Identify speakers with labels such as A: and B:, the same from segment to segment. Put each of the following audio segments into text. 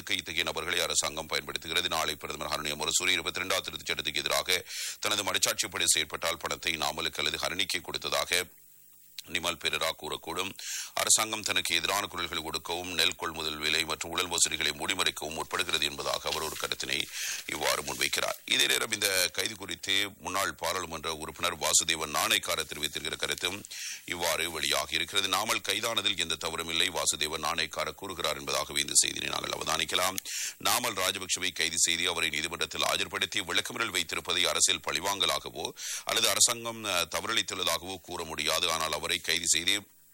A: தடுப்பதற்கு இத்தகைய நபர்களை அரசாங்கம் பயன்படுத்துகிறது நாளை பிரதமர் ஹரணி அமரசூரி இருபத்தி இரண்டாம் திருத்தச் சட்டத்துக்கு எதிராக தனது மனச்சாட்சிப்படி செயற்பட்டால் பணத்தை நாமலுக்கு அல்லது ஹரணிக்கு கொடுத்ததாக நிமல் பெரரா கூறக்கூடும் அரசாங்கம் தனக்கு எதிரான குரல்களை கொடுக்கவும் நெல் கொள்முதல் விலை மற்றும் உடல் வசதிகளை மூடிமறைக்கவும் முற்படுகிறது என்பதாக அவர் ஒரு கருத்தினை இவ்வாறு முன்வைக்கிறார் இதே நேரம் இந்த கைது குறித்து முன்னாள் பாராளுமன்ற உறுப்பினர் வாசுதேவன் நாணயக்கார தெரிவித்திருக்கிற கருத்தும் இவ்வாறு வெளியாகி இருக்கிறது நாமல் கைதானதில் எந்த தவறும் இல்லை வாசுதேவன் நாணயக்கார கூறுகிறார் என்பதாகவே இந்த செய்தியை நாங்கள் அவதானிக்கலாம் நாமல் ராஜபக்சவை கைது செய்து அவரை நீதிமன்றத்தில் ஆஜர்படுத்தி விளக்கமிரல் வைத்திருப்பதை அரசியல் பழிவாங்கலாகவோ அல்லது அரசாங்கம் அஹ், தவறளித்துள்ளதாகவோ கூற முடியாது ஆனால் அவரை கைது செய்து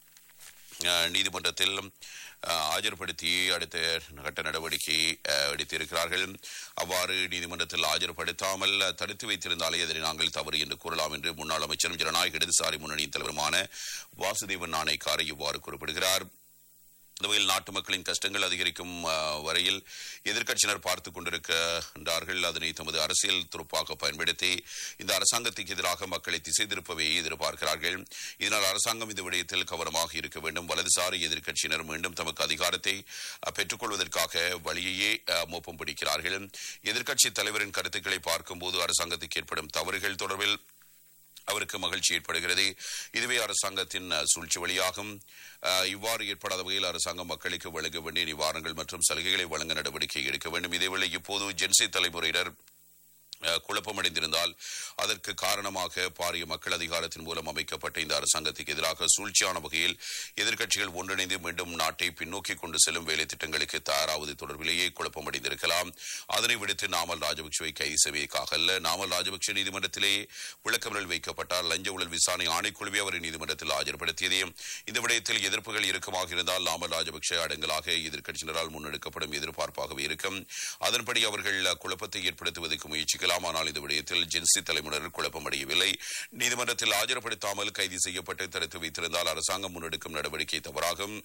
A: அஹ், நீதிமன்றத்தில் அஹ், ஆஜர்படுத்தி அடுத்த கட்ட நடவடிக்கை அஹ், எடுத்திருக்கிறார்கள் அவ்வாறு நீதிமன்றத்தில் ஆஜர்படுத்தாமல் அஹ், தடுத்து வைத்திருந்தாலே அதனை நாங்கள் தவறு என்று கூறலாம் என்று முன்னாள் அமைச்சரும் ஜனநாயக இடதுசாரி முன்னணியின் தலைவருமான வாசுதேவன் நாணயக்காரை இவ்வாறு குறிப்பிடுகிறார் இந்த வகையில் நாட்டு மக்களின் கஷ்டங்கள் அதிகரிக்கும் அஹ், வரையில் எதிர்க்கட்சியினர் பார்த்துக் கொண்டிருக்கின்றார்கள் அதனை தமது அரசியல் துருப்பாக பயன்படுத்தி இந்த அரசாங்கத்துக்கு எதிராக மக்களை திசை திருப்பவே எதிர்பார்க்கிறார்கள் இதனால் அரசாங்கம் இந்த விடயத்தில் கவனமாக இருக்க வேண்டும் வலதுசாரி எதிர்க்கட்சியினர் மீண்டும் தமக்கு அதிகாரத்தை அஹ், பெற்றுக்கொள்வதற்காக வழியையே அஹ், மோப்பம் பிடிக்கிறார்கள் எதிர்க்கட்சி தலைவரின் கருத்துக்களை பார்க்கும்போது அரசாங்கத்துக்கு ஏற்படும் தவறுகள் தொடர்பில் அவருக்கு மகிழ்ச்சி ஏற்படுகிறது இதுவே அரசாங்கத்தின் அஹ், சூழ்ச்சி வழியாகும் அஹ், இவ்வாறு ஏற்படாத வகையில் அரசாங்கம் மக்களுக்கு வழங்க வேண்டிய நிவாரணங்கள் மற்றும் சலுகைகளை வழங்க நடவடிக்கை எடுக்க வேண்டும் இதேவேளை இப்போது ஜென்சி தலைமுறையினர் அஹ், குழப்பமடைந்திருந்தால் அதற்கு காரணமாக பாரிய மக்கள் அதிகாரத்தின் மூலம் அமைக்கப்பட்ட இந்த அரசாங்கத்துக்கு எதிராக சூழ்ச்சியான வகையில் எதிர்க்கட்சிகள் ஒன்றிணைந்து மீண்டும் நாட்டை பின்னோக்கி கொண்டு செல்லும் வேலை திட்டங்களுக்கு தயாராவது தொடர்பிலேயே குழப்பமடைந்திருக்கலாம் அதனை விடுத்து நாமல் ராஜபக்சவை கைது செய்வதற்காக அல்ல நாமல் ராஜபக்ச நீதிமன்றத்திலேயே விளக்கமறியல் வைக்கப்பட்டார் லஞ்ச ஊழல் விசாரணை ஆணைக்குழுவை அவரை நீதிமன்றத்தில் ஆஜர்படுத்தியதே இந்த விடயத்தில் எதிர்ப்புகள் இறுக்கமாக இருந்தால் நாமல் ராஜபக்ச அடங்கலாக எதிர்க்கட்சியினரால் முன்னெடுக்கப்படும் எதிர்பார்ப்பாகவே இருக்கும் அதன்படி அவர்கள் குழப்பத்தை ஏற்படுத்துவதற்கு முயற்சிக்கலாம் ஆனால் இந்த விடயத்தில் ஜென்சி தலைமுறையினர் குழப்பமடையவில்லை நீதிமன்றத்தில் ஆஜர்படுத்தாமல் கைது செய்யப்பட்டு தடுத்து வைத்திருந்தால் அரசாங்கம் முன்னெடுக்கும் நடவடிக்கை தவறாகும்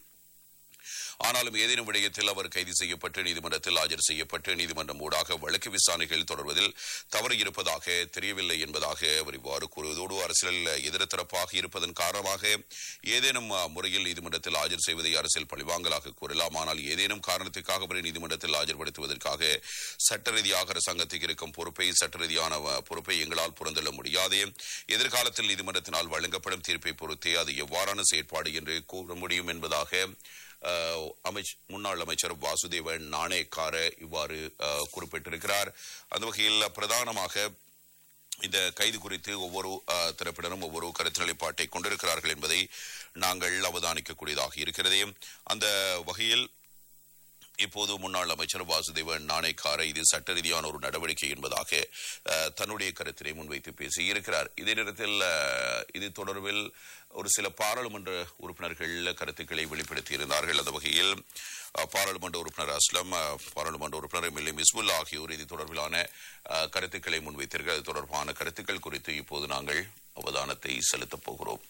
A: ஆனாலும் ஏதேனும் விடயத்தில் அவர் கைது செய்யப்பட்டு நீதிமன்றத்தில் ஆஜர் செய்யப்பட்டு நீதிமன்றம் ஊடாக வழக்கு விசாரணைகள் தொடர்வதில் தவறு இருப்பதாக தெரியவில்லை என்பதாக அவர் இவ்வாறு கூறுவதோடு அரசியல் எதிர்த்தரப்பாக இருப்பதன் காரணமாக ஏதேனும் அஹ், முறையில் நீதிமன்றத்தில் ஆஜர் செய்வதை அரசியல் பழிவாங்கலாக கூறலாம் ஆனால் ஏதேனும் காரணத்துக்காக அவரை நீதிமன்றத்தில் ஆஜர்படுத்துவதற்காக சட்ட ரீதியாக அரசாங்கத்துக்கு இருக்கும் பொறுப்பை சட்ட ரீதியான அஹ், பொறுப்பை எங்களால் புறந்தள்ள முடியாது எதிர்காலத்தில் நீதிமன்றத்தினால் வழங்கப்படும் தீர்ப்பை பொறுத்தே அது எவ்வாறான செயற்பாடு என்று கூற முடியும் என்பதாக அஹ், அமைச் முன்னாள் அமைச்சர் வாசுதேவன் நாணயக்கார இவ்வாறு அஹ், குறிப்பிட்டிருக்கிறார் அந்த வகையில் பிரதானமாக இந்த கைது குறித்து ஒவ்வொரு அஹ், தரப்பினரும் ஒவ்வொரு கருத்து நிலைப்பாட்டை கொண்டிருக்கிறார்கள் என்பதை நாங்கள் அவதானிக்கக்கூடியதாக இருக்கிறது அந்த வகையில் இப்போது முன்னாள் அமைச்சர் வாசுதேவன் நாணயக்கார இது சட்ட ரீதியான ஒரு நடவடிக்கை என்பதாக அஹ், தன்னுடைய கருத்தினை முன்வைத்து பேசியிருக்கிறார் இதே நேரத்தில் அஹ், இது தொடர்பில் ஒரு சில பாராளுமன்ற உறுப்பினர்கள் கருத்துக்களை வெளிப்படுத்தியிருந்தார்கள் அந்த வகையில் அஹ், பாராளுமன்ற உறுப்பினர் அஸ்லம் அஹ், பாராளுமன்ற உறுப்பினர் எம்எல்ஏ மிஸ்புல்லா ஆகியோர் இது தொடர்பிலான அஹ், கருத்துக்களை முன்வைத்தீர்கள் அது தொடர்பான கருத்துக்கள் குறித்து இப்போது நாங்கள் அவதானத்தை செலுத்தப் போகிறோம்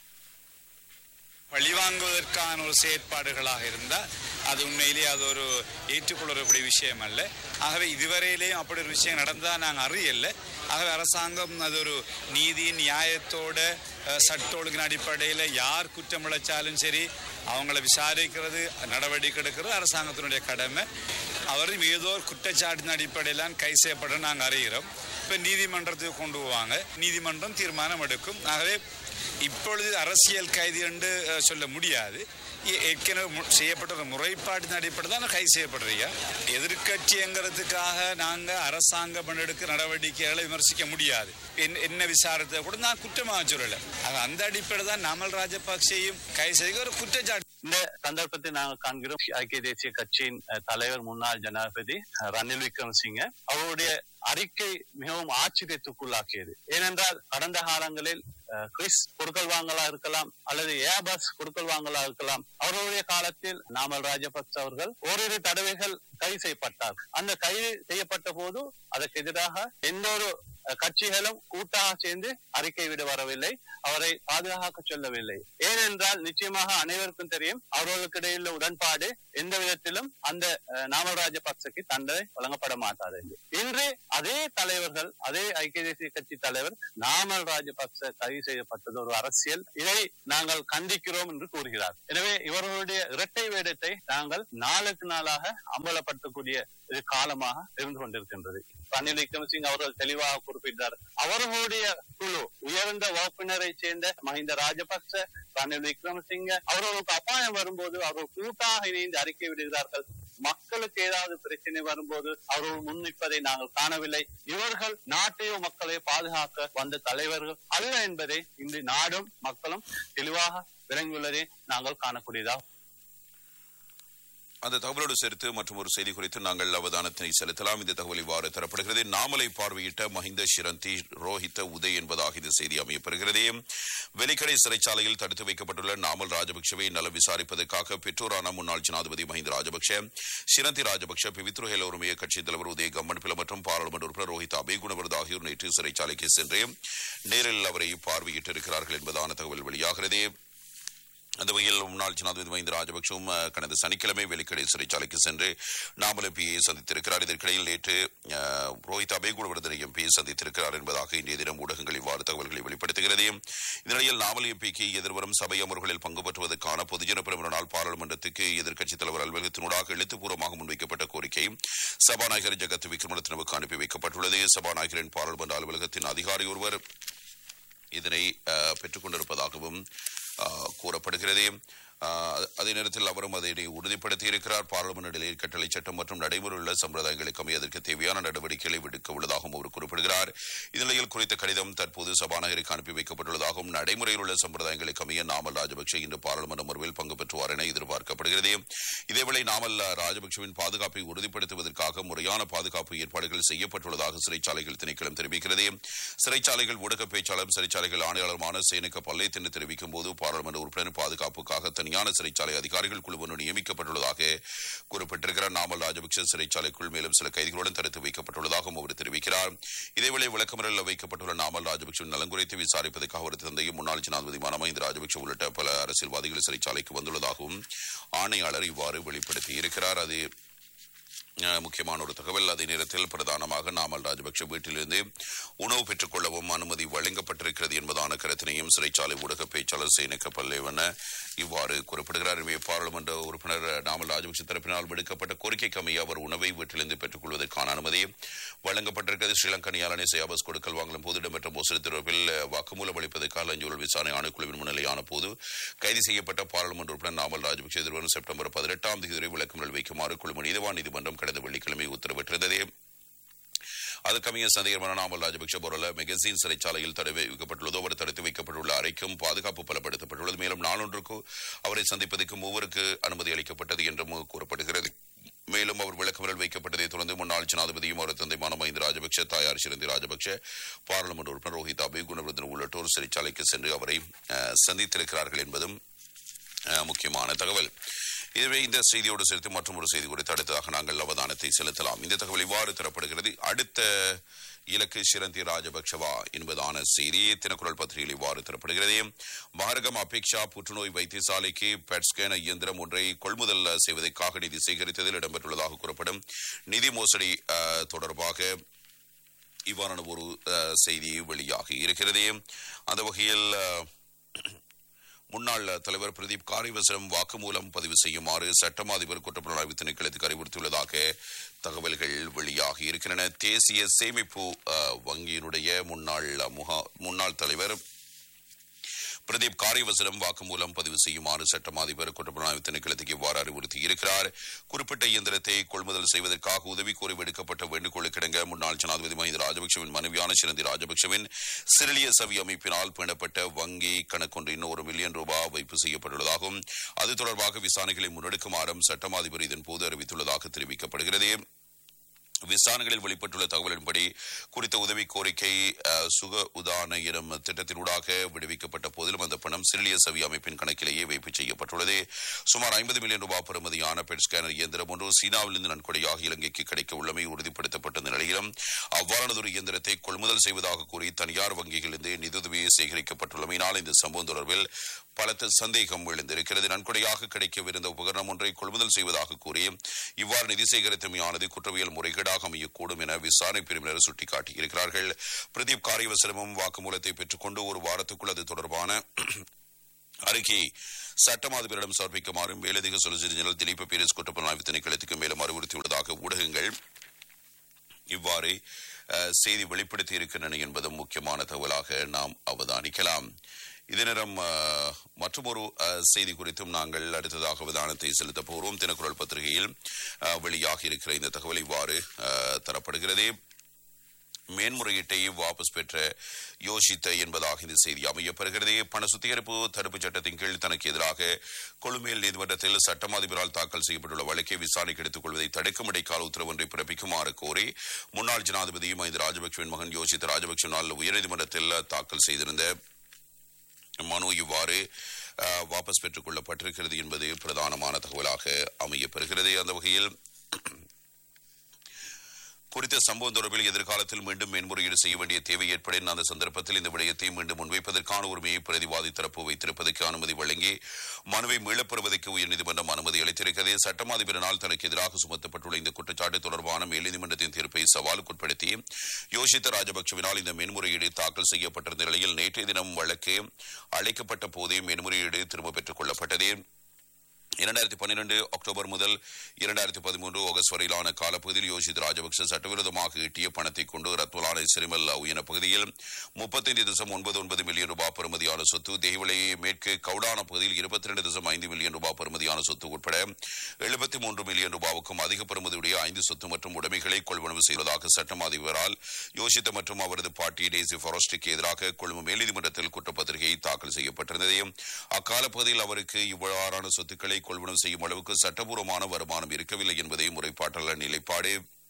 B: பழிவாங்குவதற்கான ஒரு செயற்பாடுகளாக இருந்தால் அது உண்மையிலேயே அது ஒரு ஏற்றுக்கொள்ளக்கூடிய விஷயம் அல்ல ஆகவே இதுவரையிலேயும் அப்படி ஒரு விஷயம் நடந்தால் நாங்கள் அறியல ஆகவே அரசாங்கம் அது ஒரு நீதி நியாயத்தோட அஹ், சட்ட ஒழுங்கின் அடிப்படையில் யார் குற்றம் இழைச்சாலும் சரி அவங்கள விசாரிக்கிறது நடவடிக்கை எடுக்கிறது அரசாங்கத்தினுடைய கடமை அவரும் ஏதோ ஒரு குற்றச்சாட்டின் அடிப்படையிலான் கை செய்யப்பட நாங்கள் அறிகிறோம் இப்போ நீதிமன்றத்துக்கு கொண்டு போவாங்க நீதிமன்றம் தீர்மானம் எடுக்கும் ஆகவே இப்பொழுது அரசியல் கைது என்று அஹ், சொல்ல முடியாது ஏ- ஏற்கனவே மு- செய்யப்பட்ட ஒரு முறைப்பாட்டின் அடிப்படை தான் கைது செய்யப்படுறீங்க எதிர்கட்சிங்கிறதுக்காக நாங்கள் அரசாங்கம் எடுக்க நடவடிக்கைகளை விமர்சிக்க முடியாது என்- என்ன விசாரத்தை கூட நான் குற்றமாக சொல்லலை ஆக அந்த அடிப்படை தான் நாமல் ராஜபக்சேயும் கைது செய்ய ஒரு குற்றச்சாட்டு
C: இந்த சந்தர்ப்பத்தில் நாங்கள் காண்கிறோம் ஐக்கிய தேசிய கட்சியின் அஹ், தலைவர் முன்னாள் ஜனாதிபதி அஹ், ரணில் விக்ரமசிங்க அவருடைய அறிக்கை மிகவும் ஆச்சரியத்துக்குள்ளாக்கியது ஏனென்றால் கடந்த காலங்களில் அஹ், கிறிஸ் கொடுக்கல் வாங்கலா இருக்கலாம் அல்லது ஏபஸ் கொடுக்கல் வாங்கலா இருக்கலாம் அவர்களுடைய காலத்தில் நாமல் ராஜபக்ச அவர்கள் ஓரிரு தடவைகள் கைது செய்யப்பட்டார் அந்த கைது செய்யப்பட்ட போது அதற்கு எதிராக எந்த ஒரு அஹ், கட்சிகளும் கூட்டாக சேர்ந்து அறிக்கை விட வரவில்லை அவரை பாதுகாக்க சொல்லவில்லை ஏனென்றால் நிச்சயமாக அனைவருக்கும் தெரியும் அவர்களுக்கு இடையிலுள்ள உடன்பாடு எந்த விதத்திலும் அந்த அஹ், நாமல் ராஜபக்சக்கு தண்டனை வழங்கப்பட மாட்டாது என்று. இன்று அதே தலைவர்கள் அதே ஐக்கிய தேசிய கட்சி தலைவர் நாமல் ராஜபக்ச கைது செய்யப்பட்டது ஒரு அரசியல் இதை நாங்கள் கண்டிக்கிறோம் என்று கூறுகிறார் எனவே இவர்களுடைய இரட்டை வேடத்தை நாங்கள் நாளுக்கு நாளாக அம்பலப்படுத்தக்கூடிய ஒரு காலமாக இருந்து கொண்டிருக்கின்றது ரணில் விக்ரமசிங் அவர்கள் தெளிவாக குறிப்பிட்டார் அவர்களுடைய குழு உயர்ந்த வகுப்பினரை சேர்ந்த மஹிந்த ராஜபக்ச ரணில் விக்ரமசிங்க அவர்களுக்கு அபாயம் வரும்போது அவர்கள் கூட்டாக இணைந்து அறிக்கை விடுகிறார்கள் மக்களுக்கு ஏதாவது பிரச்சனை வரும்போது அவர்கள் முன்னிப்பதை நாங்கள் காணவில்லை இவர்கள் நாட்டையோ மக்களை பாதுகாக்க வந்த தலைவர்கள் அல்ல என்பதை இன்று நாடும் மக்களும் தெளிவாக விளங்கியுள்ளதை நாங்கள் காணக்கூடியதாகும்
A: அந்த தகவலோடு சேர்த்து மற்றும் ஒரு செய்தி குறித்து நாங்கள் அவதானத்தினை செலுத்தலாம் இந்த தகவல் இவ்வாறு தரப்படுகிறது நாமலை பார்வையிட்ட மஹிந்த ஷிரந்தி ரோஹித உதய் என்பதாக இந்த செய்தி அமையப்பெறுகிறது வெலிக்கடை சிறைச்சாலையில் தடுத்து வைக்கப்பட்டுள்ள நாமல் ராஜபக்சவை நலம் விசாரிப்பதற்காக பெற்றோரான முன்னாள் ஜனாதிபதி மஹிந்த ராஜபக்ஷ ஷிரந்தி ராஜபக்ஷ பிவித்ரு ஹெல உரிமைய கட்சி தலைவர் உதய கம்மன்பில மற்றும் பாராளுமன்ற உறுப்பினர் ரோஹித் அபேகுணவரது ஆகியோர் நேற்று சிறைச்சாலைக்கு சென்று நேரில் அவரை பார்வையிட்டிருக்கிறார்கள் என்பதான தகவல் வெளியாகிறது அந்த வகையில் முன்னாள் ஜனாதிபதி மஹிந்த ராஜபக்சவும் அஹ், கடந்த சனிக்கிழமை வெளிக்கடை சிறைச்சாலைக்கு சென்று நாமல் எம்பியை சந்தித்திருக்கிறார் இதற்கிடையில் நேற்று அஹ், ரோஹித் அபேகுணவர்தனை எம்பியை சந்தித்திருக்கிறார் என்பதாக இன்றைய தினம் ஊடகங்கள் இவ்வாறு தகவல்களை வெளிப்படுத்துகிறது இதனிடையில் நாமல் எம்பிக்கு எதிர்வரும் சபை அமர்வுகளில் பங்கு பெற்றுவதற்கான பொதுஜன பிரமுக நாள் பாராளுமன்றத்துக்கு எதிர்க்கட்சித் தலைவர் அலுவலகத்தினூடாக எழுத்துப்பூர்வமாக முன்வைக்கப்பட்ட கோரிக்கை சபாநாயகர் ஜெகத் விக்ரமரத்னவுக்கு அனுப்பி வைக்கப்பட்டுள்ளது சபாநாயகரின் பாராளுமன்ற அலுவலகத்தின் அதிகாரி ஒருவர் இதனை அஹ், பெற்றுக் கொண்டிருப்பதாகவும் அஹ், கூறப்படுகிறது அஹ், அதே நேரத்தில் அவரும் அதனை உறுதிப்படுத்தி இருக்கிறார் பாராளுமன்ற நிலையில் கட்டளை சட்டம் மற்றும் நடைமுறை உள்ள சம்பிரதாயங்களுக்கு அமைய அதற்கு தேவையான நடவடிக்கைகளை விடுக்க உள்ளதாகவும் அவர் குறிப்பிடுகிறார் இந்நிலையில் குறித்த கடிதம் தற்போது சபாநாயகருக்கு அனுப்பி வைக்கப்பட்டுள்ளதாகவும் நடைமுறையில் உள்ள சம்பிரதாயங்களுக்கு அமைய நாமல் ராஜபக்சே இன்று பாராளுமன்ற அமர்வில் பங்கு பெற்றுவார் என எதிர்பார்க்கப்படுகிறது இதேவேளை நாமல் ராஜபக்சவின் பாதுகாப்பை உறுதிப்படுத்துவதற்காக முறையான பாதுகாப்பு ஏற்பாடுகள் செய்யப்பட்டுள்ளதாக சிறைச்சாலைகள் திணைக்களம் தெரிவிக்கிறது சிறைச்சாலைகள் ஊடக பேச்சாளரும் சிறைச்சாலைகள் ஆணையாளருமான சேனக்க பல்லேத் என்று தெரிவிக்கும் போது பாராளுமன்ற உறுப்பினர் பாதுகாப்புக்காக தனியான சிறைச்சாலை அதிகாரிகள் குழு ஒன்று நியமிக்கப்பட்டுள்ளதாக குறிப்பிட்டிருக்கிறார் நாமல் ராஜபக்சே சிறைச்சாலைக்குள் மேலும் சில கைதிகளுடன் தடுத்து வைக்கப்பட்டுள்ளதாகவும் அவர் தெரிவிக்கிறார் இதேவேளை விளக்கமறியலில் வைக்கப்பட்டுள்ள நாமல் ராஜபக்சே நலன் குறித்து விசாரிப்பதற்காக அவரது தந்தையும் முன்னாள் ஜனாதிபதியான மஹிந்த ராஜபக்சே உள்ளிட்ட பல அரசியல்வாதிகள் சிறைச்சாலைக்கு வந்துள்ளதாகவும் ஆணையாளர் இவ்வாறு வெளிப்படுத்தியிருக்கிறார் அது அஹ், முக்கியமான ஒரு தகவல் அதே நேரத்தில் பிரதானமாக நாமல் ராஜபக்ஷ வீட்டிலிருந்து உணவு பெற்றுக் கொள்ளவும் அனுமதி வழங்கப்பட்டிருக்கிறது என்பதான கருத்தினையும் சிறைச்சாலை ஊடக பேச்சாளர் சேனக்க பல்லேவன இவ்வாறு குறிப்பிடுகிறார் எனவே பாராளுமன்ற உறுப்பினர் நாமல் ராஜபக்ஷ தரப்பினால் விடுக்கப்பட்ட கோரிக்கைக்கு அமைய அவர் உணவை வீட்டிலிருந்து பெற்றுக் கொள்வதற்கான அனுமதி வழங்கப்பட்டிருக்கிறது ஸ்ரீலங்கா நியாலனை சயாபஸ் கொடுக்கல் வாங்கலும் போது இடம்பெற்ற மோசடி தொடர்பில் வாக்குமூலம் அளிப்பதற்காக லஞ்சூழல் விசாரணை ஆணைக்குழுவின் முன்னிலையான போது கைது செய்யப்பட்ட பாராளுமன்ற உறுப்பினர் நாமல் ராஜபக்ஷ எதிர்வரும் செப்டம்பர் பதினெட்டாம் தேதி வரை விளக்கமறியல் வைக்குமாறு குழும நீதவான் நீதிமன்றம் கடந்த வெள்ளிக்கிழமை உத்தரவிட்டிருந்தது அதற்கமைய சந்தேகமான நாமல் ராஜபக்ஷ பொருள மெகசின் சிறைச்சாலையில் தடை வைக்கப்பட்டுள்ளதோ அவர் தடுத்து வைக்கப்பட்டுள்ள அறைக்கும் பாதுகாப்பு பலப்படுத்தப்பட்டுள்ளது மேலும் நாளொன்றுக்கு அவரை சந்திப்பதற்கு மூவருக்கு அனுமதி அளிக்கப்பட்டது என்றும் கூறப்படுகிறது மேலும் அவர் விளக்கமறியல் வைக்கப்பட்டதை தொடர்ந்து முன்னாள் ஜனாதிபதியும் அவர் தந்தைமான மஹிந்த ராஜபக்ஷ தாயார் சிறந்தி ராஜபக்ஷ பாராளுமன்ற உறுப்பினர் ரோஹித் அபே குணவர்தன் உள்ளிட்டோர் சிறைச்சாலைக்கு சென்று அவரை அஹ், சந்தித்திருக்கிறார்கள் என்பதும் அஹ், முக்கியமான தகவல் இதுவே இந்த செய்தியோடு சேர்த்து மற்றும் ஒரு செய்தி குறித்து அடுத்ததாக நாங்கள் அவதானத்தை செலுத்தலாம் இந்த தகவல் இவ்வாறு தரப்படுகிறது அடுத்த இலக்கு சிரந்தி ராஜபக்ஷவா என்பதான செய்தி தினக்குரல் பத்திரிகையில் இவ்வாறு தரப்படுகிறது பாரகம் அபேக்ஷா புற்றுநோய் வைத்தியசாலைக்கு பெட்ஸ்கேன இயந்திரம் ஒன்றை கொள்முதல் செய்வதற்காக நிதி சேகரித்ததில் இடம்பெற்றுள்ளதாக கூறப்படும் நிதி மோசடி அஹ், தொடர்பாக இவ்வாறான ஒரு அஹ், செய்தி வெளியாகி இருக்கிறது அந்த வகையில் அஹ், முன்னாள் தலைவர் பிரதீப் காரிவசனம் வாக்குமூலம் பதிவு செய்யுமாறு சட்டம் அதிபர் குற்றப்புலனாய்வு திணைக்களத்துக்கு அறிவுறுத்தியுள்ளதாக தகவல்கள் வெளியாகி இருக்கின்றன தேசிய சேமிப்பு அஹ், வங்கியினுடைய முன்னாள் முகா முன்னாள் தலைவர் பிரதீப் காரியவசனம் வாக்குமூலம் பதிவு செய்யுமாறு சட்டம் அதிபர் குற்றப்புலனாய்வு திணைக்களத்துக்கு இவ்வாறு அறிவுறுத்தி இருக்கிறார் குறிப்பிட்ட இயந்திரத்தை கொள்முதல் செய்வதற்காக உதவி கோரி விடுக்கப்பட்ட வேண்டுகோளுக்கிடங்க முன்னாள் ஜனாதிபதி மஹிந்த ராஜபக்சவின் மனைவியான சிறந்தி ராஜபக்சவின் சிறிலிய சவி அமைப்பினால் பேணப்பட்ட வங்கி கணக்கொன்றின் ஒரு மில்லியன் ரூபாய் வைப்பு செய்யப்பட்டுள்ளதாகவும் அது தொடர்பாக விசாரணைகளை முன்னெடுக்குமாறும் சட்டம் அதிபர் இதன்போது அறிவித்துள்ளதாக தெரிவிக்கப்படுகிறது விசாரணைகளில் வெளிப்பட்டுள்ள தகவலின்படி குறித்த உதவி கோரிக்கை அஹ், சுக உதான எனும் திட்டத்தினூடாக விடுவிக்கப்பட்ட போதிலும் அந்த பணம் சிறிலிய சவி அமைப்பின் கணக்கிலேயே வைப்பு செய்யப்பட்டுள்ளது சுமார் ஐம்பது மில்லியன் ரூபாய் பெறுமதியான பெட் ஸ்கேனர் இயந்திரம் ஒன்று சீனாவிலிருந்து நன்கொடையாக இலங்கைக்கு கிடைக்க உள்ளமை உறுதிப்படுத்தப்பட்ட நிலையிலும் அவ்வாறானதொரு இயந்திரத்தை கொள்முதல் செய்வதாக கூறி தனியார் வங்கிகளிலிருந்து நிதியுதவியை சேகரிக்கப்பட்டுள்ளமையினால் இந்த சம்பவம் தொடர்பில் பலத்த சந்தேகம் எழுந்திருக்கிறது நன்கொடையாக கிடைக்கவிருந்த உபகரணம் ஒன்றை கொள்முதல் செய்வதாக கூறி இவ்வாறு நிதி சேகரித்தமையானது குற்றவியல் முறைகேடாக அமையக்கூடும் என விசாரணை பிரிவினர் சுட்டிக்காட்டியிருக்கிறார்கள் பிரதீப் காரியவசனமும் வாக்குமூலத்தை பெற்றுக்கொண்டு ஒரு வாரத்துக்குள் அது தொடர்பான அறிக்கையை சட்டம் அதிபரிடம் சமர்ப்பிக்குமாறு மேலதிக சொலிசிட்டர் ஜெனரல் திலீப் பீரிஸ் குற்றப்புலனாய்வு திணைக்களத்துக்கு மேலும் அறிவுறுத்தியுள்ளதாக ஊடகங்கள் இவ்வாறு அஹ், செய்தி வெளிப்படுத்தி இருக்கின்றன என்பதும் முக்கியமான தகவலாக நாம் அவதானிக்கலாம் இதே நேரம் அஹ், மற்றுமொரு அஹ், செய்தி குறித்தும் நாங்கள் அடுத்ததாக அவதானத்தை செலுத்தப் போகிறோம் தினக்குரல் பத்திரிகையில் அஹ், வெளியாகி இருக்கிற இந்த தகவல் இவ்வாறு அஹ், தரப்படுகிறது மேன்முறையீட்டை வாபஸ் பெற்ற யோசித்த என்பதாக இந்த செய்தி அமையப்பெறுகிறது பண சுத்திகரிப்பு தடுப்புச் சட்டத்தின் கீழ் தனக்கு எதிராக கொழுமேல் நீதிமன்றத்தில் சட்டம் அதிபரால் தாக்கல் செய்யப்பட்டுள்ள வழக்கை விசாரணைக்கு எடுத்துக் கொள்வதை தடுக்கும் இடைக்கால உத்தரவு ஒன்றை பிறப்பிக்குமாறு கோரி முன்னாள் ஜனாதிபதி மஹிந்த ராஜபக்சவின் மகன் யோசித்த ராஜபக்சவினால் உயர்நீதிமன்றத்தில் தாக்கல் செய்திருந்த மனு இவ்வாறு அஹ், வாபஸ் பெற்றுக் கொள்ளப்பட்டிருக்கிறது என்பது பிரதானமான தகவலாக அமையப்பெறுகிறது அந்த வகையில் குறித்த சம்பவம் தொடர்பில் எதிர்காலத்தில் மீண்டும் மேன்முறையீடு செய்ய வேண்டிய தேவை ஏற்படின் அந்த சந்தர்ப்பத்தில் இந்த விடயத்தை மீண்டும் முன்வைப்பதற்கான உரிமையை பிரதிவாதி தரப்பு வைத்திருப்பதற்கு அனுமதி வழங்கி மனுவை மீளப் பெறுவதற்கு உயர்நீதிமன்றம் அனுமதி அளித்திருக்கிறது சட்டமாதிபரினால் தனக்கு எதிராக சுமத்தப்பட்டுள்ள இந்த குற்றச்சாட்டு தொடர்பான மேல்நீதிமன்றத்தின் தீர்ப்பை சவாலுக்குட்படுத்தி யோசித்த ராஜபக்சவினால் இந்த மேன்முறையீடு தாக்கல் செய்யப்பட்டிருந்த நிலையில் நேற்றைய தினம் வழக்கு அழைக்கப்பட்ட போதே மேன்முறையீடு திரும்பப் பெற்றுக் கொள்ளப்பட்டது இரண்டாயிரத்தி பன்னிரண்டு அக்டோபர் முதல் இரண்டாயிரத்தி பதிமூன்று ஆகஸ்ட் வரையிலான காலப்பகுதியில் யோசித் ராஜபக்ச சட்டவிரோதமாக ஈட்டிய பணத்தை கொண்டு ரத்வலானை சிறிமல் உயன பகுதியில் முப்பத்தைந்து தசம் ஒன்பது ஒன்பது மில்லியன் ரூபாய் பெறுமதியான சொத்து தேவிலை மேற்கு கவுடான பகுதியில் இருபத்தி ரெண்டு தசம் ஐந்து மில்லியன் ரூபாய் பெறுமதியான சொத்து உட்பட எழுபத்தி மூன்று மில்லியன் ரூபாவுக்கும் அதிக பெறுமதியுடைய ஐந்து சொத்து மற்றும் உடைமைகளை கொள்வனவு செய்வதாக சட்டம் அதிபரால் யோசித்த மற்றும் அவரது பாட்டி டேசி ஃபாரஸ்டுக்கு எதிராக கொழும்பு மேல்நீதிமன்றத்தில் குற்றப்பத்திரிகை தாக்கல் செய்யப்பட்டிருந்தது அக்கால பகுதியில் அவருக்கு இவ்வாறான சொத்துக்களை கொள்வனவு செய்யும் அளவுக்கு சட்டபூர்வமான வருமானம் இருக்கவில்லை என்பதே முறைப்பாட்டாளர் நிலைப்பாடு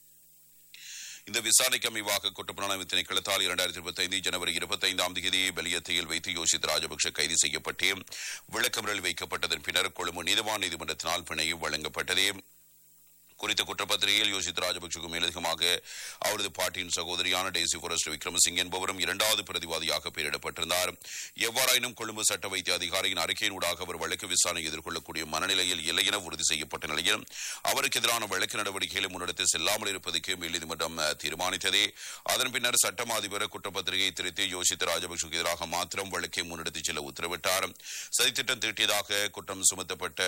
A: இந்த விசாரணைக்கு அமைவாக குற்றப்புலனாய்வு திணைக்களத்தால் இரண்டாயிரத்தி இருபத்தி ஐந்து ஜனவரி இருபத்தி ஐந்தாம் தேதி வெளியத்தையில் வைத்து யோசித் ராஜபக்ஷ கைது செய்யப்பட்டு விளக்கமறியல் வைக்கப்பட்டதன் பின்னர் கொழும்பு நீதிவான் நீதிமன்றத்தினால் பிணை வழங்கப்பட்டது குறித்த குற்றப்பத்திரிகையில் யோசித் ராஜபக்சவுக்கு மேலதிகமாக அவரது பாட்டியின் சகோதரியான டேசி forest விக்ரமசிங் என்பவரும் இரண்டாவது பிரதிவாதியாக பெயரிடப்பட்டிருந்தார் எவ்வாறாயினும் கொழும்பு சட்ட வைத்திய அதிகாரியின் அறிக்கையினூடாக அவர் வழக்கு விசாரணை எதிர்கொள்ளக்கூடிய மனநிலையில் இல்லை என உறுதி செய்யப்பட்ட நிலையில் அவருக்கு எதிரான வழக்கு நடவடிக்கைகளை முன்னெடுத்து செல்லாமல் இருப்பதற்கு மேல்நீதிமன்றம் அஹ், தீர்மானித்தது அதன் பின்னர் சட்டம் அதிபர் குற்றப்பத்திரிகை திருத்தி யோசித்த ராஜபக்சவுக்கு எதிராக மாத்திரம் வழக்கை முன்னெடுத்துச் செல்ல உத்தரவிட்டார் சதித்திட்டம் தீட்டியதாக குற்றம் சுமத்தப்பட்ட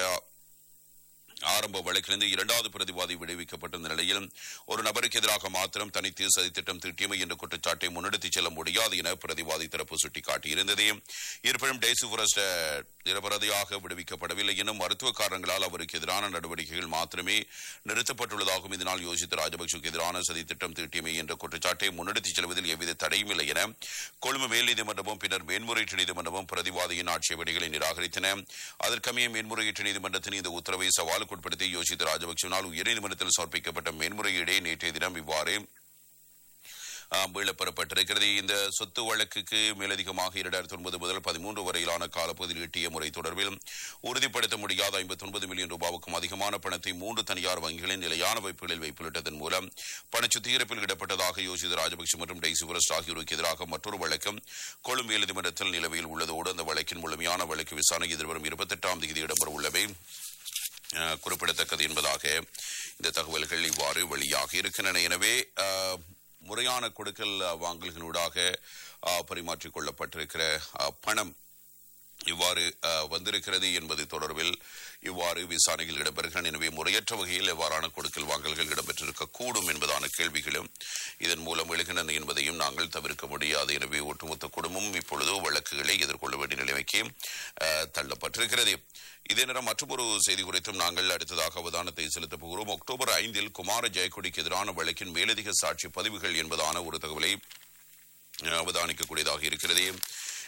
A: ஆரம்ப வழக்கிலிருந்து இரண்டாவது பிரதிவாதி விடுவிக்கப்பட்டிருந்த நிலையில் ஒரு நபருக்கு எதிராக மாத்திரம் தனித்து சதித்திட்டம் தீட்டியமை என்ற குற்றச்சாட்டை முன்னெடுத்துச் செல்ல முடியாது என பிரதிவாதி தரப்பு சுட்டிக்காட்டியிருந்தது இருப்பினும் டேசி புரஸ்ட் நிரபராதியாக விடுவிக்கப்படவில்லை எனும் மருத்துவ காரணங்களால் அவருக்கு எதிரான நடவடிக்கைகள் மாத்திரமே நிறுத்தப்பட்டுள்ளதாகவும் இதனால் யோசித்த ராஜபக்சவுக்கு எதிரான சதித்திட்டம் தீட்டியமை என்ற குற்றச்சாட்டை முன்னெடுத்துச் செல்வதில் எவ்வித தடையும் இல்லை என கொழும்பு மேல் நீதிமன்றமும் பின்னர் மேன்முறையீட்டு நீதிமன்றமும் பிரதிவாதியின் ஆட்சேபனைகளை நிராகரித்தன அதற்கமைய மேன்முறையீட்டு நீதிமன்றத்தின் இந்த உத்தரவை சவாலுக்குட்படுத்தி யோசித்த ராஜபக்சவினால் உயர்நீதிமன்றத்தில் சமர்ப்பிக்கப்பட்ட மேன்முறையீடே நேற்றைய தினம் இவ்வாறு ஆஹ், மீளப்பெறப்பட்டிருக்கிறது இந்த சொத்து வழக்குக்கு மேலதிகமாக இரண்டாயிரத்தி ஒன்பது முதல் பதிமூன்று வரையிலான காலப்பகுதியில் ஈட்டிய முறை தொடர்பில் உறுதிப்படுத்த முடியாத ஐம்பத்தி ஒன்பது மில்லியன் ரூபாவுக்கும் அதிகமான பணத்தை மூன்று தனியார் வங்கிகளின் நிலையான வைப்புகளில் வைப்பிலிட்டதன் மூலம் பண சுத்திகரிப்பில் இடப்பட்டதாக யோசித ராஜபக்ஷ மற்றும் டெய்சி புரஸ்ட் ஆகியோருக்கு எதிராக மற்றொரு வழக்கம் கொழும்பு நீதிமன்றத்தில் நிலவையில் உள்ளதோடு அந்த வழக்கின் முழுமையான வழக்கு விசாரணை எதிர்வரும் இருபத்தெட்டாம் தேதி இடம்பெற உள்ளவை அஹ், குறிப்பிடத்தக்கது என்பதாக இந்த தகவல்கள் இவ்வாறு வெளியாகி இருக்கின்றன எனவே அஹ், முறையான கொடுக்கல் அஹ், வாங்கல்களூடாக அஹ், பரிமாற்றிக் கொள்ளப்பட்டிருக்கிற அஹ், பணம் இவ்வாறு அஹ், வந்திருக்கிறது என்பது தொடர்பில் இவ்வாறு விசாரணைகள் இடம்பெறுகின்றன எனவே முறையற்ற வகையில் எவ்வாறான கொடுக்கல் வாங்கல்கள் இடம்பெற்றிருக்க கூடும் என்பதான கேள்விகளும் இதன் மூலம் எழுகின்றன என்பதையும் நாங்கள் தவிர்க்க முடியாது எனவே ஒட்டுமொத்த குடும்பமும் இப்பொழுது வழக்குகளை எதிர்கொள்ள வேண்டிய நிலைமைக்கு அஹ், தள்ளப்பட்டிருக்கிறது இதே நேரம் மற்றொரு செய்தி குறித்தும் நாங்கள் அடுத்ததாக அவதானத்தை செலுத்தப் போகிறோம் அக்டோபர் ஐந்தில் குமார ஜெயக்கொடிக்கு எதிரான வழக்கின் மேலதிக சாட்சி பதிவுகள் என்பதான ஒரு தகவலை அஹ், அவதானிக்கக்கூடியதாக இருக்கிறது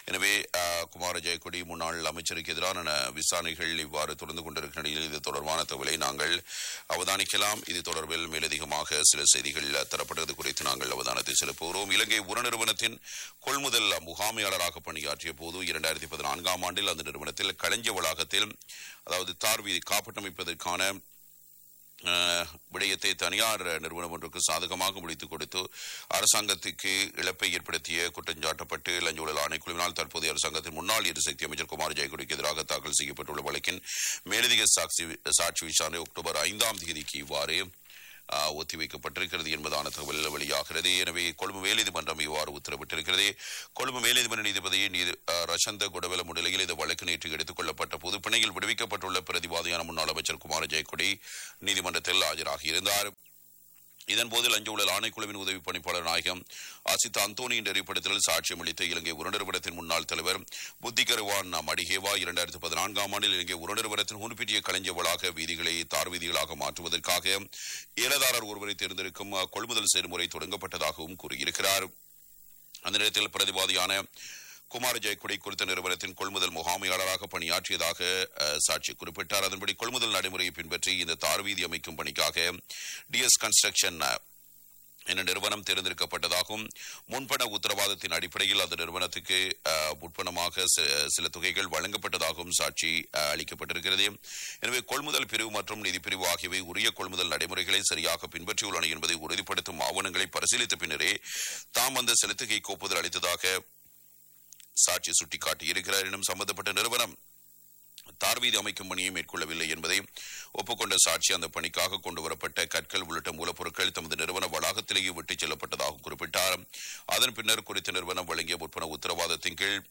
A: எனவே அஹ், குமார ஜெயக்கொடி முன்னாள் அமைச்சருக்கு எதிரான ந- விசாரணைகள் இவ்வாறு தொடர்ந்து கொண்டிருக்கிற நிலையில் இது தொடர்பான தகவலை நாங்கள் அவதானிக்கலாம் இது தொடர்பில் மேலதிகமாக சில செய்திகள் தரப்பட்டது குறித்து நாங்கள் அவதானத்தை செலுப்புகிறோம் இலங்கை உர நிறுவனத்தின் கொள்முதல் முகாமையாளராக பணியாற்றிய போது இரண்டாயிரத்தி பதினான்காம் ஆண்டில் அந்த நிறுவனத்தில் களஞ்சிய வளாகத்தில் அதாவது தார் வீதி காப்பட்டமைப்பதற்கான அஹ், விடயத்தை தனியார் நிறுவனம் ஒன்றுக்கு சாதகமாக முடித்துக் கொடுத்து அரசாங்கத்துக்கு இழப்பை ஏற்படுத்திய குற்றஞ்சாட்டப்பட்டு லஞ்ச ஊழல் ஆணைக்குழுவினால் தற்போதைய அரசாங்கத்தின் முன்னாள் எரிசக்தி அமைச்சர் குமார் ஜெயக்குடிக்கு எதிராக தாக்கல் செய்யப்பட்டுள்ள வழக்கின் மேலதிக சாட்சி சாட்சி விசாரணை அக்டோபர் ஐந்தாம் தேதிக்கு இவ்வாறு அஹ், ஒத்திவைக்கப்பட்டிருக்கிறது என்பதான தகவல் வெளியாகிறது எனவே கொழும்பு மேல்நீதிமன்றம் இவ்வாறு உத்தரவிட்டிருக்கிறது கொழும்பு மேல்நீதிமன்ற நீதிபதி நீதி அஹ், ரஷந்த குடவல முன்னிலையில் இந்த வழக்கு நேற்று எடுத்துக் கொள்ளப்பட்ட போது பிணையில் விடுவிக்கப்பட்டுள்ள பிரதிவாதியான முன்னாள் அமைச்சர் குமார ஜெயக்குடி நீதிமன்றத்தில் ஆஜராகியிருந்தார் இதன்போது லஞ்ச ஊழல் ஆணைக்குழுவின் உதவி பணிப்பாளர் நாயகம் அசித் அந்தோனியின் நெறிப்படுத்தலில் சாட்சியம் அளித்த இலங்கை உரநிறுவனத்தின் முன்னாள் தலைவர் புத்திகருவான் மடிகேவா இரண்டாயிரத்தி பதினான்காம் ஆண்டில் இலங்கை உரநிறுவனத்தின் முன்பிட்டிய களஞ்சிய வளாக வீதிகளை தார் வீதிகளாக மாற்றுவதற்காக ஏலதாரர் ஒருவரை தேர்ந்தெடுக்கும் அஹ், கொள்முதல் செயல்முறை தொடங்கப்பட்டதாகவும் கூறியிருக்கிறார் அந்த நேரத்தில் பிரதிவாதியான குமார ஜெயக்குடி குறித்த நிறுவனத்தின் கொள்முதல் முகாமையாளராக பணியாற்றியதாக அஹ், சாட்சி குறிப்பிட்டார் அதன்படி கொள்முதல் நடைமுறையை பின்பற்றி இந்த தார் வீதி அமைக்கும் பணிக்காக டிஎஸ் கன்ஸ்ட்ரக்ஷன் அஹ், என்ற நிறுவனம் தேர்ந்தெடுக்கப்பட்டதாகவும் முன்பண உத்தரவாதத்தின் அடிப்படையில் அந்த நிறுவனத்துக்கு அஹ், முற்பணமாக சி- சில தொகைகள் வழங்கப்பட்டதாகவும் சாட்சி அஹ், அளிக்கப்பட்டிருக்கிறது எனவே கொள்முதல் பிரிவு மற்றும் நிதி பிரிவு ஆகியவை உரிய கொள்முதல் நடைமுறைகளை சரியாக பின்பற்றியுள்ளன என்பதை உறுதிப்படுத்தும் ஆவணங்களை பரிசீலித்த பின்னரே தாம் அந்த செலுத்துகைக்கு ஒப்புதல் அளித்ததாக சாட்சி சுட்டிக்காட்டியிருக்கிறார் எனும் சம்பந்தப்பட்ட நிறுவனம் தார் வீதி அமைக்கும் பணியை மேற்கொள்ளவில்லை என்பதை ஒப்புக்கொண்ட சாட்சி அந்த பணிக்காக கொண்டுவரப்பட்ட கற்கள் உள்ளிட்ட மூலப்பொருட்கள் தமது நிறுவன வளாகத்திலேயே விட்டுச் செல்லப்பட்டதாக குறிப்பிட்டார் அதன் பின்னர் குறித்த நிறுவனம் வழங்கிய முற்பண உத்தரவாதத்தின் கீழ்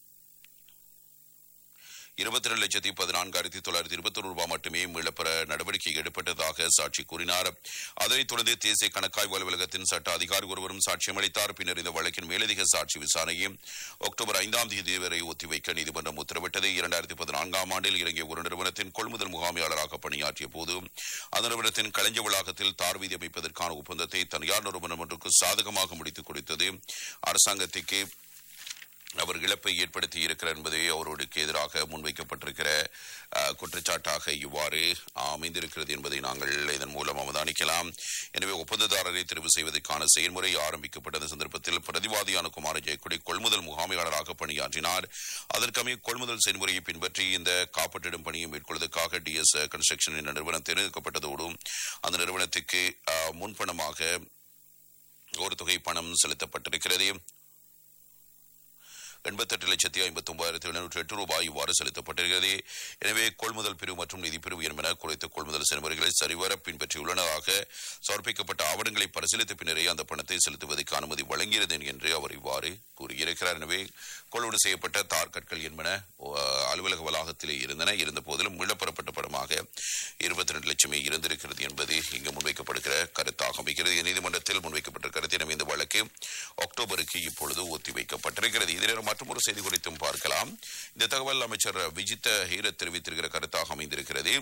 A: இருபத்தி ரெண்டு லட்சத்தி பதினான்காயிரத்தி தொள்ளாயிரத்தி இருபத்தி ஒரு ரூபாய் மட்டுமே மீளப்பெற நடவடிக்கை எடுக்கப்பட்டதாக சாட்சி கூறினார் அதனைத் தொடர்ந்து தேசிய கணக்காய்வு அலுவலகத்தின் சட்ட அதிகாரி ஒருவரும் சாட்சியம் அளித்தார் பின்னர் இந்த வழக்கின் மேலதிக சாட்சி விசாரணையை அக்டோபர் ஐந்தாம் தேதி வரை ஒத்திவைக்க நீதிமன்றம் உத்தரவிட்டது இரண்டாயிரத்தி பதினான்காம் ஆண்டில் இலங்கை ஒரு நிறுவனத்தின் கொள்முதல் முகாமையாளராக பணியாற்றிய போது அந்த நிறுவனத்தின் களஞ்ச வளாகத்தில் தார் வீதி அமைப்பதற்கான ஒப்பந்தத்தை தனியார் நிறுவனம் ஒன்றுக்கு சாதகமாக முடித்துக் கொடுத்தது அரசாங்கத்துக்கு அவர் இழப்பை ஏற்படுத்தி இருக்கிறார் என்பதை அவர்களுக்கு எதிராக முன்வைக்கப்பட்டிருக்கிற அஹ், குற்றச்சாட்டாக இவ்வாறு அமைந்திருக்கிறது என்பதை நாங்கள் இதன் மூலம் அவதானிக்கலாம் எனவே ஒப்பந்ததாரரை தெரிவு செய்வதற்கான செயல்முறை ஆரம்பிக்கப்பட்ட சந்தர்ப்பத்தில் பிரதிவாதியான குமார ஜெயக்குடி கொள்முதல் முகாமையாளராக பணியாற்றினார் அதற்கமைய கொள்முதல் செயல்முறையை பின்பற்றி இந்த காப்பீட்டிடும் பணியை மேற்கொள்வதற்காக டிஎஸ் கன்ஸ்ட்ரக்ஷன் என்ற நிறுவனம் தேர்ந்தெடுக்கப்பட்டதோடு அந்த நிறுவனத்துக்கு அஹ், முன்பணமாக ஒரு தொகை பணம் செலுத்தப்பட்டிருக்கிறது எண்பத்தெட்டு லட்சத்தி ஐம்பத்தி ஒன்பதாயிரத்தி எழுநூற்றி எட்டு ரூபாய் இவ்வாறு செலுத்தப்பட்டிருக்கிறது எனவே கொள்முதல் பிரிவு மற்றும் நிதி பிரிவு என்பன குறைத்த கொள்முதல் செயல்முறைகளை சரிவர பின்பற்றியுள்ளனராக சமர்ப்பிக்கப்பட்ட ஆவணங்களை பரிசீலித்த பின்னரே அந்த பணத்தை செலுத்துவதற்கு அனுமதி வழங்கியது என்று அவர் இவ்வாறு கூறியிருக்கிறார் எனவே கொள்வனு செய்யப்பட்ட தார் கற்கள் என்பன அஹ், அலுவலக வளாகத்திலே இருந்தன இருந்த போதிலும் மீளப்பெறப்பட்ட படமாக இருபத்தி ரெண்டு லட்சமே இருந்திருக்கிறது என்பது இங்கு முன்வைக்கப்படுகிற கருத்தாக அமைகிறது நீதிமன்றத்தில் முன்வைக்கப்பட்ட கருத்து எனவே இந்த வழக்கு அக்டோபருக்கு இப்பொழுது ஒத்திவைக்கப்பட்டிருக்கிறது இதே மற்றொரு செய்தி குறித்தும் பார்க்கலாம் இந்த தகவல் அமைச்சர் விஜித்த ஹீரத் தெரிவித்திருக்கிற கருத்தாக அமைந்திருக்கிறது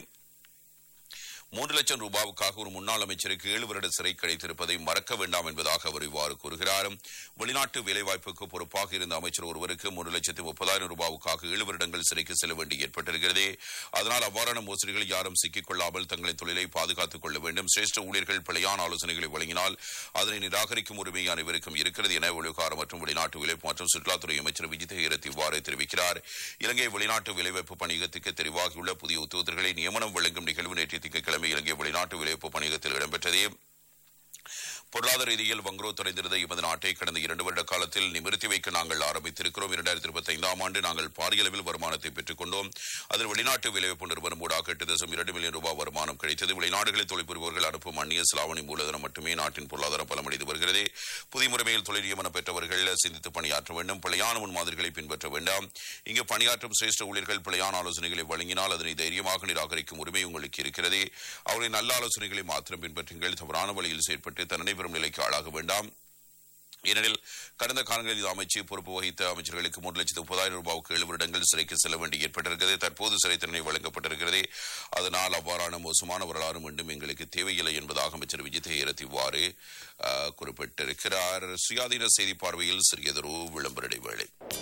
A: மூன்று லட்சம் ரூபாவுக்காக ஒரு முன்னாள் அமைச்சருக்கு ஏழு வருட சிறை கிடைத்திருப்பதை மறக்க வேண்டாம் என்பதாக அவர் இவ்வாறு கூறுகிறார் வெளிநாட்டு வேலைவாய்ப்புக்கு பொறுப்பாக இருந்த அமைச்சர் ஒருவருக்கு மூன்று லட்சத்து முப்பதாயிரம் ரூபாவுக்காக ஏழு வருடங்கள் சிறைக்கு செல்ல வேண்டி ஏற்பட்டிருக்கிறது அதனால் அவ்வாறான மோசடிகள் யாரும் சிக்கிக் கொள்ளாமல் தங்களின் தொழிலை பாதுகாத்துக் கொள்ள வேண்டும் சிரேஷ்ட ஊழியர்கள் பிழையான ஆலோசனைகளை வழங்கினால் அதனை நிராகரிக்கும் உரிமை அனைவருக்கும் இருக்கிறது என வெளிவிகார மற்றும் வெளிநாட்டு வேலைவாய்ப்பு மற்றும் சுற்றுலாத்துறை அமைச்சர் விஜித ஹீரத் இவ்வாறு தெரிவிக்கிறார் இலங்கை வெளிநாட்டு வேலைவாய்ப்பு பணியகத்துக்கு தெரிவாகியுள்ள புதிய உத்தியோகத்தர்களை நியமனம் வழங்கும் நிகழ்வு நேற்று திங்கட்கிழமை இலங்கை வெளிநாட்டு வேலைவாய்ப்பு பணியகத்தில் இடம்பெற்றது பொருளாதார ரீதியில் வங்குரோத்தடைந்திருந்த எமது நாட்டை கடந்த இரண்டு வருட காலத்தில் நிமிர்த்தி வைக்க நாங்கள் ஆரம்பித்திருக்கிறோம் இரண்டாயிரத்தி இருபத்தி ஐந்தாம் ஆண்டு நாங்கள் பாரிய அளவில் வருமானத்தை பெற்றுக் கொண்டோம் அதில் வெளிநாட்டு வேலைவாய்ப்பு நிறுவனம் ஊடாக எட்டு தசம் இரண்டு மில்லியன் ரூபாய் வருமானம் கிடைத்தது வெளிநாடுகளில் தொழில் புரிபவர்கள் அனுப்பும் அந்நிய செலாவணி மூலதனம் மட்டுமே நாட்டின் பொருளாதாரம் பலமடைந்து வருகிறது புதிய முறைமையில் தொழில் நியமனம் பெற்றவர்கள் சிந்தித்து பணியாற்ற வேண்டும் பிழையான முன்மாதிரிகளை பின்பற்ற வேண்டாம் இங்கு பணியாற்றும் சிரேஷ்ட ஊழியர்கள் பிழையான ஆலோசனைகளை வழங்கினால் அதனை தைரியமாக நிராகரிக்கும் உரிமை உங்களுக்கு இருக்கிறது அவர்களின் நல்ல ஆலோசனைகளை மாத்திரம் பின்பற்றுங்கள் தவறான வழியில் செயற்பட்டு தண்டனை பெறும் நிலைக்கு ஆளாக வேண்டாம் ஏனெனில் கடந்த காலங்களில் இது அமைச்சு பொறுப்பு வகித்த அமைச்சர்களுக்கு மூன்று லட்சத்து முப்பதாயிரம் ரூபாய்க்கு ஏழு வருடங்கள் சிறைக்கு செல்ல வேண்டி ஏற்பட்டிருக்கிறது தற்போது சிறை தண்டனை வழங்கப்பட்டிருக்கிறது அதனால் அவ்வாறான மோசமான வரலாறு மீண்டும் எங்களுக்கு தேவையில்லை என்பதாக அமைச்சர் விஜய் தேரத் இவ்வாறு ஆஹ், குறிப்பிட்டிருக்கிறார் சுயாதீன செய்தி பார்வையில் சிறியதொரு விளம்பர இடைவேளை